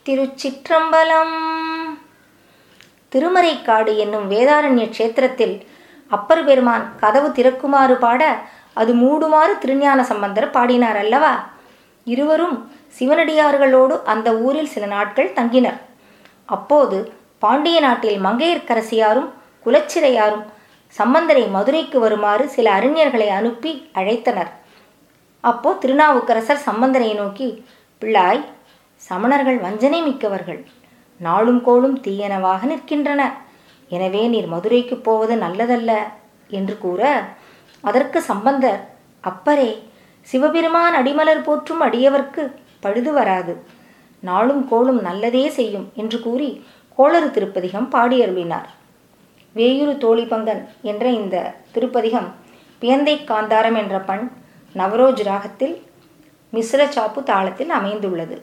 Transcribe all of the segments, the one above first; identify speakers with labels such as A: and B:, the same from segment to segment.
A: திருச்சிற்றம்பலம் திருமறைக்காடு என்னும் வேதாரண்ய க்ஷேத்திரத்தில் அப்பர் பெருமான் கதவு திறக்குமாறு பாட அது மூடுமாறு திருஞான சம்பந்தர் பாடினார் அல்லவா இருவரும் சிவனடியார்களோடு அந்த ஊரில் சில நாட்கள் தங்கினர் அப்போது பாண்டிய நாட்டில் மங்கையர்க்கரசியாரும் குலச்சிறையாரும் சம்பந்தரை மதுரைக்கு வருமாறு சில அறிஞர்களை அனுப்பி அழைத்தனர் அப்போ திருநாவுக்கரசர் சம்பந்தரை நோக்கி பிள்ளாய் சமணர்கள் வஞ்சனை மிக்கவர்கள் நாளும் கோளும் தீயனவாக நிற்கின்றன எனவே நீர் மதுரைக்கு போவது நல்லதல்ல என்று கூற அதற்கு சம்பந்தர் அப்பரே சிவபெருமான் அடிமலர் போற்றும் அடியவர்க்கு பழுது வராது நாளும் கோளும் நல்லதே செய்யும் என்று கூறி கோளறு திருப்பதிகம் பாடியருளினார் வேயுரு தோழிபங்கன் என்ற இந்த திருப்பதிகம் பியந்தை காந்தாரம் என்ற பண் நவரோஜ் ராகத்தில் மிஸ்ர சாப்பு தாளத்தில் அமைந்துள்ளது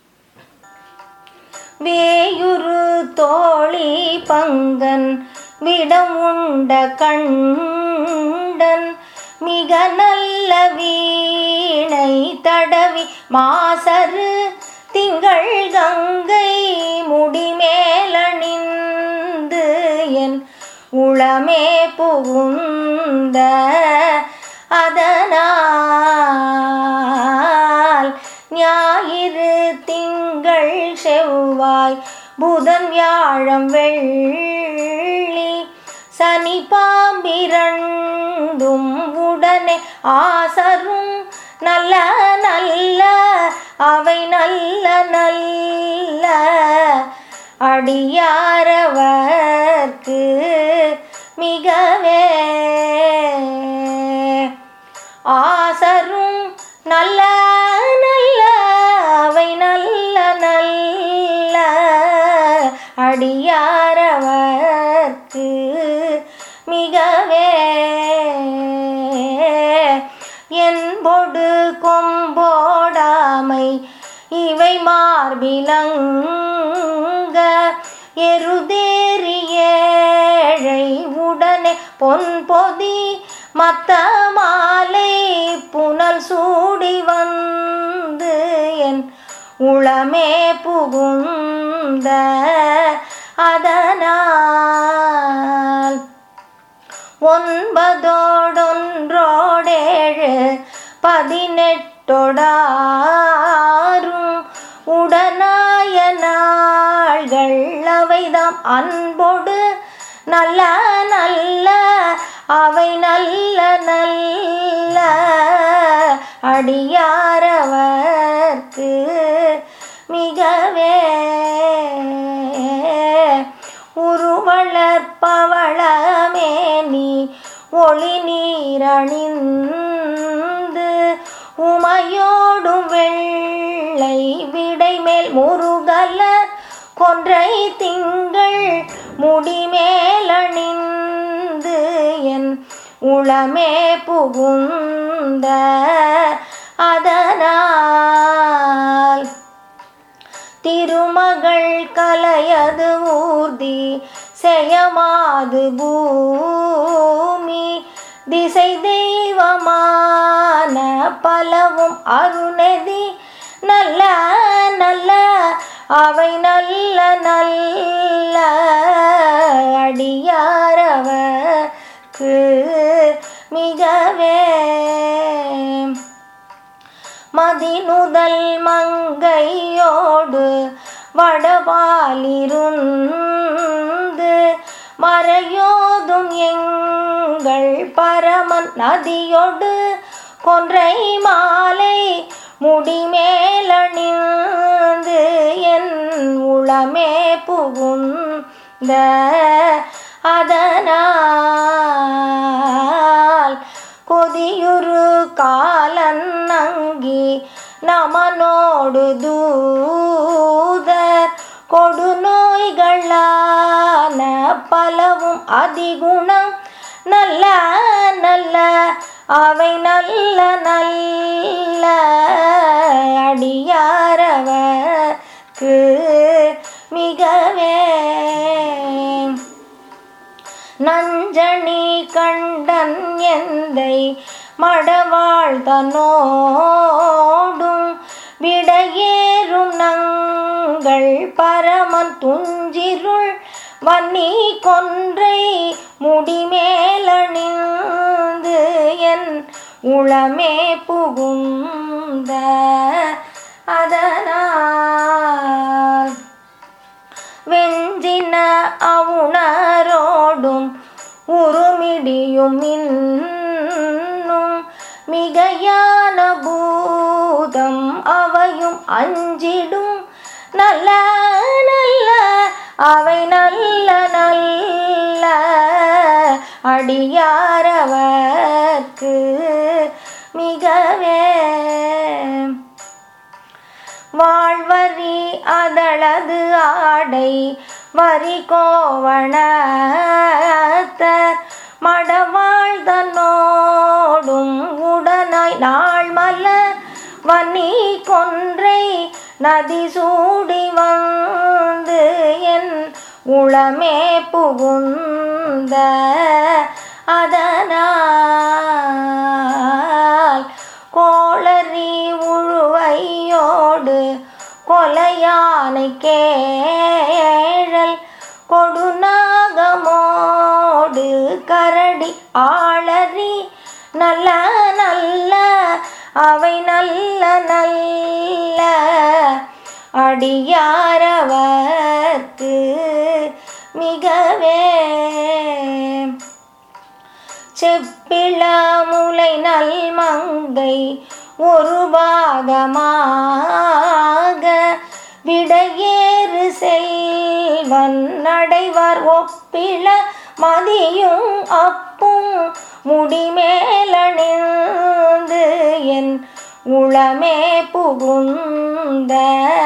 A: வேயுரு தோழி பங்கன் விடம் உண்ட கண்டன் மிக நல்ல வீணை தடவி மாசரு திங்கள் கங்கை முடிமேலணிந்து என் உளமே புகுந்த அதனால் ஞாயிறு திங்கள் செவ்வாய் புதன் வியாழம் வெள்ளி சனி பாம்பிரண்டும் உடனே ஆசரும் நல்ல நல்ல அவை நல்ல நல்ல அடியாரவர்க்கு மிகவே ஆசரும் நல்ல நல்ல அவை நல்ல நல்ல அடியாரவர்க்கு மிகவே என்பொடு கொம்போடாமை இவை மார்பிலங்க எருதேறி ஏழை உடனே பொன் பொதி மத்த மாலை புனல் சூடி வந்து என் உளமே புகுந்த அதனால் ஒன்பதோடொன்றோடேழு பதினெட்டொடாரும் உடனாய நாள்கள் அவைதாம் அன்போடு நல்ல நல்ல அவை நல்ல நல்ல அடியாரவர்க்கு மிகவே உருவளர்பவளமேனி ஒளி நீரணிந்து உமையோடும் வெள்ளை விடைமேல் முருகல கொன்றை திங்கள் முடிமேலணிந்து என் உளமே புகுந்த அதனால் திருமகள் கலையது ஊர்தி செயமாது பூமி திசை தெய்வமான பலவும் அருணதி நல்ல நல்ல அவை நல்ல நல்ல அடியாரவர்க்கு மிகவே மதிநுதல் மங்கையோடு வடபாலிருந்து மறையோதும் எங்கள் பரமன் நதியோடு கொன்றை மாலை முடிமேலணிந்து என் உளமே புகுந்த அதனால் கொதியுரு காலன் அங்கி நமனோடு தூதர் கொடுநோய்களான பலவும் அதிகுணம் நல்ல நல்ல அவை நல்ல நல்ல அடியாரவர்க்கு மிகவே நஞ்சணி கண்டன் எந்தை மடவாழ் தன்னோடும் விடையேறும் நங்க எங்கள் பரமன் துஞ்சிருள் வன்னி கொன்றை முடிமேலணிந்து என் உளமே புகுந்த அதனால் வெஞ்சின அவுணரோடும் உருமிடியும் இன்னும் மிகையான பூதம் அவையும் அஞ்சிடும் நல்ல நல்ல அவை நல்ல நல்ல அடியாரவர்க்கு மிகவே வாழ்வரி அதளது ஆடை வரி கோவணத்தர் மடவாழ்தனோடும் உடனாய் நாள் மலர் வன்னி கொன்றை நதி சூடி வந்து என் உளமே புகுந்த அதனால் கோளரி உழுவையோடு கொலையானை கேழல் கொடுநாகமோடு கரடி ஆளரி நல்ல நல்ல அவை நல்ல நல்ல அடியாரவர்க்கு மிகவே செப்பிள முலை நல் மங்கை ஒரு பாகமாக விடையேறு செல்வன் நடைவர் ஒப்பிள மதியும் அப்பும் முடிமேலணிந்து என் உளமே புகுந்த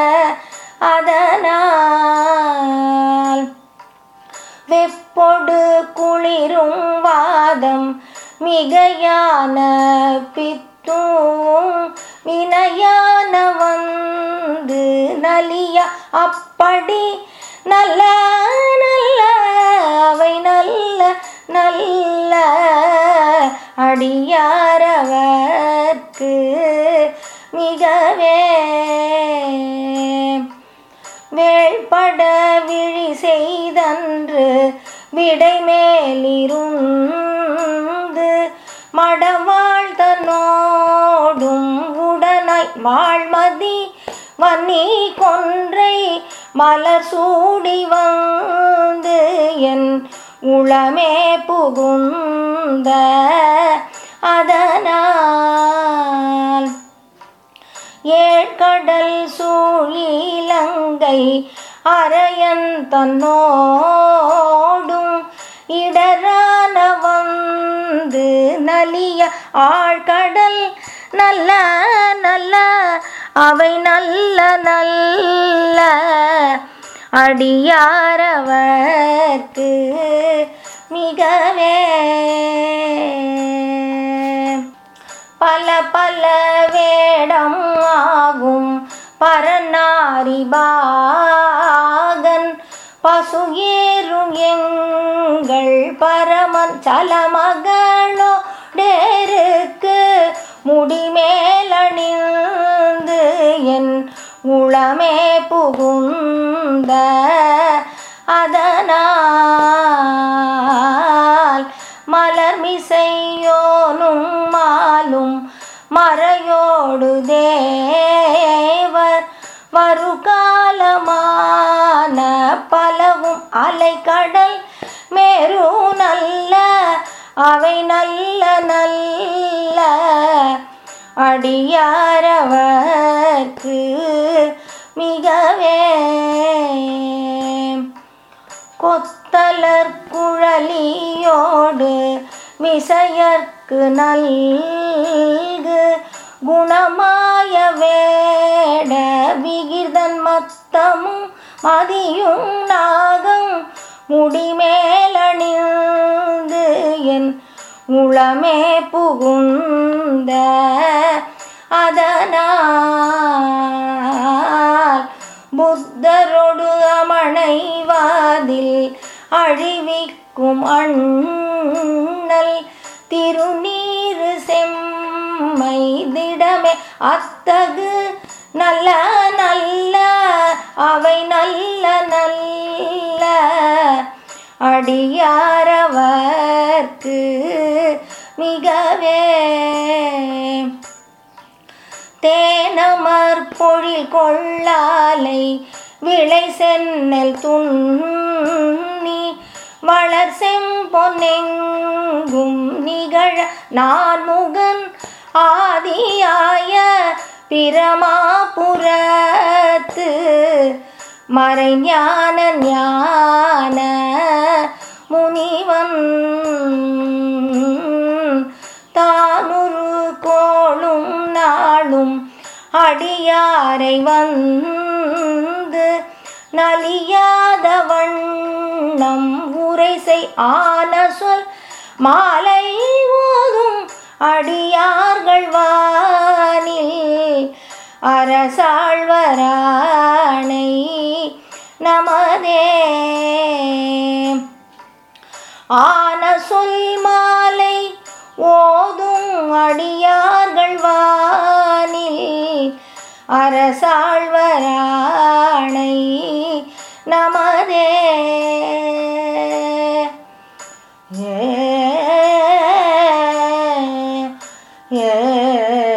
A: அதனால் வெப்பொடு குளிரும் வாதம் மிகையான பித்தும் வினையான வந்து நலிய அப்படி நல்ல நல்ல அவை நல்ல நல்ல அடியாரவர்க்கு மிகவே வேள்பட விழி செய்தன்று விடைமேலிருந்து மடவாழ்தனோடும் உடனாய் வாழ்மதி வன்னி கொன்றை மலர் சூடி வந்து என் உளமே புகுந்த அதனால் ஏழ்கடல் சூழிலங்கை அரையன் தன்னோடும் இடரான வந்து நலிய ஆழ்கடல் நல்ல நல்ல அவை நல்ல நல்ல அடியாரவர்க்கு மிகவே பல பல வேடம் ஆகும் பரநாரிபாகன் பசு ஏறும் எங்கள் பரமன் சலமகளோ டேருக்கு முடிமேலணிந்து என் உளமே புகுந்த அதனால் மலர் மிசையோனும் மாலும் மறையோடு தேவர் வருகாலமான பலவும் அலைக்கடல் மேரு நல்ல அவை நல்ல நல்ல அடியாரவர்க்கு மிகவே கொத்தலர் குழலியோடு விசையர்க்கு நல்கு குணமாய வேட விகிர்தன் மத்தமும் மதியும் நாகம் முடிமேலணிந்து என் உளமே புகுந்த அதனால் புத்தரொடு அமணைவாதில் அழிவிக்கும் அண்ணல் திருநீரு செம்மை திடமே அத்தகு நல்ல நல்ல அவை நல்ல நல்ல அடியாரவர்க்கு மிகவே தேனமர் பொழில் கொள்ளாலை விளை சென்னல் துண்ணி வளர் செம்பொன்னெங்கும் நிகழ நான் முகன் ஆதியாய பிரமாபுரத்து மறைஞான ஞான முனிவன் தானுரு கோளும் நாளும் அடியாரை வந்து நலியாத வண்ணம் உரைசை ஆன சொல் மாலை ஓதும் அடியார்கள் வானில் அரசாழ்வராணை நமதே ஆன சொல் மாலை ஓதும் அடியார்கள் வானில் அரசாழ்வராணை நமதே ஏ ஏ